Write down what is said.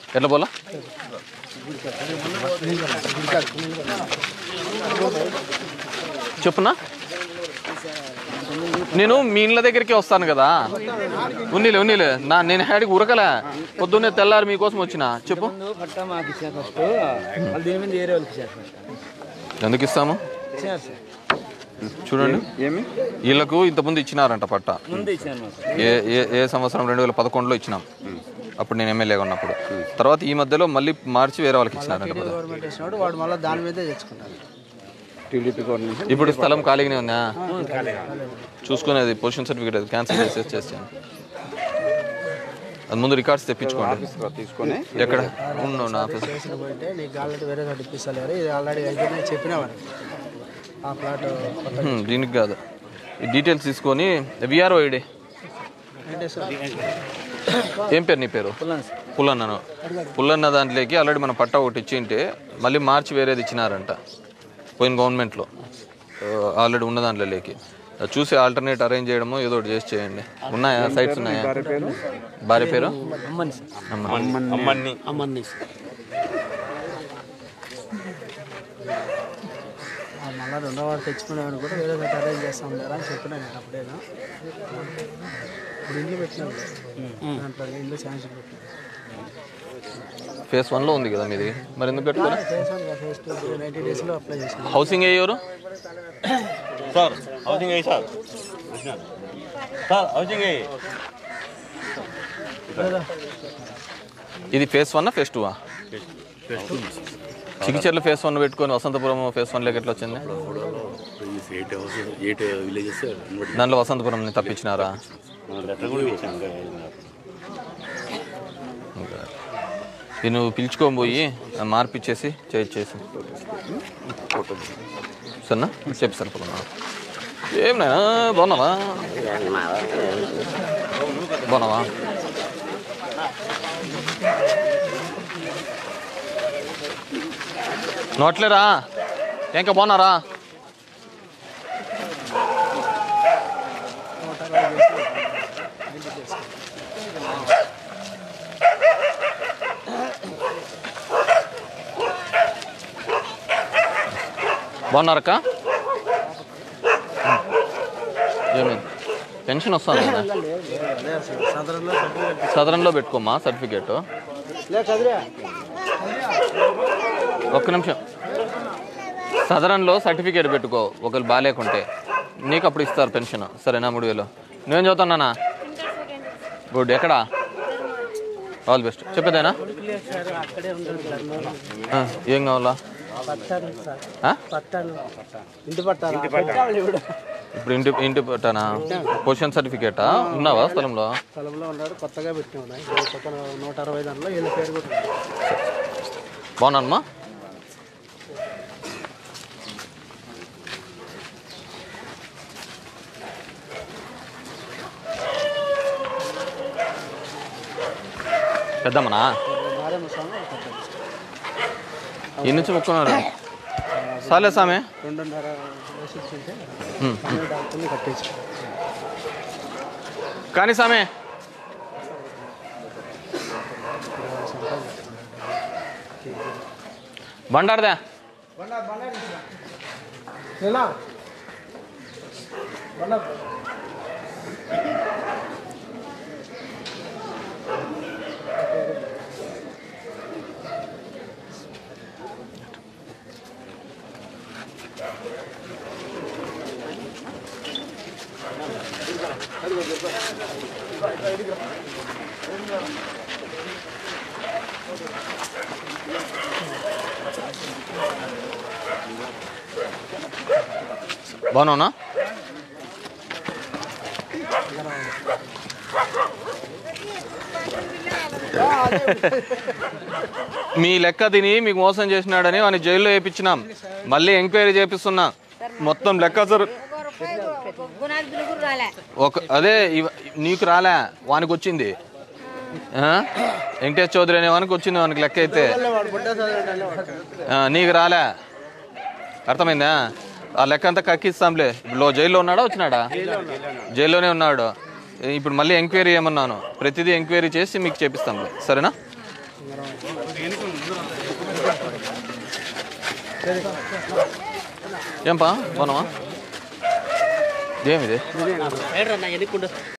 ఎట్లా పోలా చెప్పునా నేను మీ ఇళ్ళ దగ్గరికి వస్తాను కదా ఉన్నీలే ఉన్నీలే నా నేను హ్యాడికి ఉరకలే పొద్దున్నే తెల్లారి మీకోసం వచ్చిన చెప్పు ముందు పట్టా మాకు ఇచ్చారు ఫస్ట్ వాళ్ళు దీని మీద ఏరే వాళ్ళకి ఇచ్చారు ఫస్ట్ ఎందుకు ఇస్తాము ఇచ్చారు సార్ చూడండి ఏమి వీళ్ళకు ఇంతకుముందు ఇచ్చినారంట పట్ట ముందు ఇచ్చారు మాకు ఏ ఏ ఏ సంవత్సరం రెండు వేల పదకొండులో ఇచ్చినాం అప్పుడు నేను ఎమ్మెల్యేగా ఉన్నప్పుడు తర్వాత ఈ మధ్యలో మళ్ళీ మార్చి వేరే వాళ్ళకి ఇచ్చినారంట పట్ట. గవర్నమెంట్ వేసినాడు వాడు మళ్ళీ దాని మీదే తెచ్చుకుంటారు టీడీపీ గవర్నమెంట్ ఇప్పుడు స్థలం ఖాళీగానే ఉందా చూసుకునేది పొజిషన్ సర్టిఫికేట్ అది క్యాన్సిల్ చేసేసి చేస్తాను అది ముందు రికార్డ్స్ తెప్పించుకోండి తీసుకొని ఎక్కడ ఉన్నావు నా ఆఫీస్ చేసిన పోయింటే నీకు ఆల్రెడీ వేరే చోట ఇప్పిస్తారు కానీ ఇది ఆల్రెడీ అయిపోయినాయి చెప్పినామని ఆ ప్లాట్ కొత్త హ్మ్, దీనికి కాదు ఈ డీటెయిల్స్ తీసుకొని విఆర్ఓ ఐడి ఏం పేరు నీ పేరు పుల్లన్నను పుల్లన్న దాంట్లోకి ఆల్రెడీ మన పట్టా ఒకటి ఇచ్చింటే మళ్ళీ మార్చి వేరేది ఇచ్చినారంట పోయిన గవర్నమెంట్లో ఆల్రెడీ ఉన్న దాంట్లోకి అది చూసి ఆల్టర్నేట్ అరేంజ్ చేయడమో ఏదో ఒకటి చేసి చేయండి ఉన్నాయా సైట్స్ ఉన్నాయా భార్య పేరు అమ్మని సార్ అమ్మ. అమ్మని అమ్మని మళ్ళీ రెండో వాడు తెచ్చుకునేవాడు కూడా వేరే చోట అరేంజ్ చేస్తాం లేదా అని చెప్పినా నేను అప్పుడేనా ఇప్పుడు ఇల్లు పెట్టినాం దాంట్లో ఇల్లు శాంక్షన్ పెట్టినాం ఫేస్ వన్లో ఉంది కదా మీది మరి ఎందుకు కట్టుకోరా చేసాను ఫస్ట్ నైంటీ డేస్లో అప్లై చేసాను హౌసింగ్ ఏ ఎవరు సార్ హౌసింగ్ అయ్యి సార్ సార్ హౌసింగ్ అయ్యి ఇది phase one phase two Chikicherla phase one పెట్టుకొని వసంతపురం ఫేస్ వన్ లేక ఎట్లా వచ్చింది ఎయిట్ హౌస్ ఎయిట్ విలేజెస్ దాంట్లో వసంతపురం తప్పించినారా లెటర్ కూడా ఇచ్చాను ఇంకా. ఇది నువ్వు పిలుచుకొని పోయి మార్పిచ్చేసి చేయించేసి సరేనా చెప్పి సరిపోతున్నా ఏం నాయనా బాగున్నావా బాగున్నావా నోట్లేరా ఇంకా బాగున్నారా బాగున్నారక్క ఏమి పెన్షన్ వస్తుంది కదా సాధారణంగా సర్టిఫికేట్ సదరంలో పెట్టుకోమా సర్టిఫికేట్ లే కదిరా ఒక్క నిమిషం సదరంలో సర్టిఫికేట్ పెట్టుకో ఒకరు బాగాలేకుంటే నీకు అప్పుడు ఇస్తారు పెన్షన్ సరేనా మూడు వేలు నువ్వేం చదువుతున్నానా గుడ్ ఎక్కడా ఆల్ బెస్ట్ చెప్పేదేనా సార్ అక్కడే ఉంటుంది సార్ ఆ, ఏం కావాలా పట్టాను సార్ ఆ? పట్టాను ఇంటి పట్టాను పెట్టాలి ఇప్పుడు ఇప్పుడు ఇంటి ఇంటి పెట్టానా పొజిషన్ సర్టిఫికేటా ఉన్నావా స్థలంలో స్థలంలో ఉన్నాడు కొత్తగా పెట్టినాడు కొత్త నూట అరవై దాంట్లో వీళ్ళ పేరు కూడా ఉంది. బాగున్నానమ్మా పెద్దమ్మనా మారేమ్మ స్వామి పట్టాను ఈ నుంచి ముక్కున్నారు సాలే సామె రెండున్నర వేసి ఉంటే ఉమ్. పన్నెండు డాక్టర్ని కట్టేసి కానీ సామె బండారదా ఎలా బాగున్నావునా మీ లెక్క తిని మీకు మోసం చేసినాడని వాడిని జైల్లో వేయించినాం మళ్ళీ ఎంక్వైరీ చేపిస్తున్నా మొత్తం లెక్క జరు గుణాలు కూడా రాలే ఒక అదే ఇవ- నీకు రాలే వానికి వచ్చింది ఆ? వెంకటేష్ చౌదరి అనే వానికి వచ్చింది వానికి లెక్క అయితే వాడు బుడ్డ చదివాడు వాడు ఆ, నీకు రాలే అర్థమైందా ఆ లెక్క అంతా కక్కిస్తాంలే ఇప్పుడు లో- జైల్లో ఉన్నాడా వచ్చినాడా జైల్లోనే ఉన్నాడు ఇప్పుడు మళ్ళీ ఎంక్వైరీ ఏమన్నాను ప్రతిదీ ఎంక్వైరీ చేసి మీకు చేపిస్తాంలే సరేనా ఏంపా బాగున్నావా ఏమిది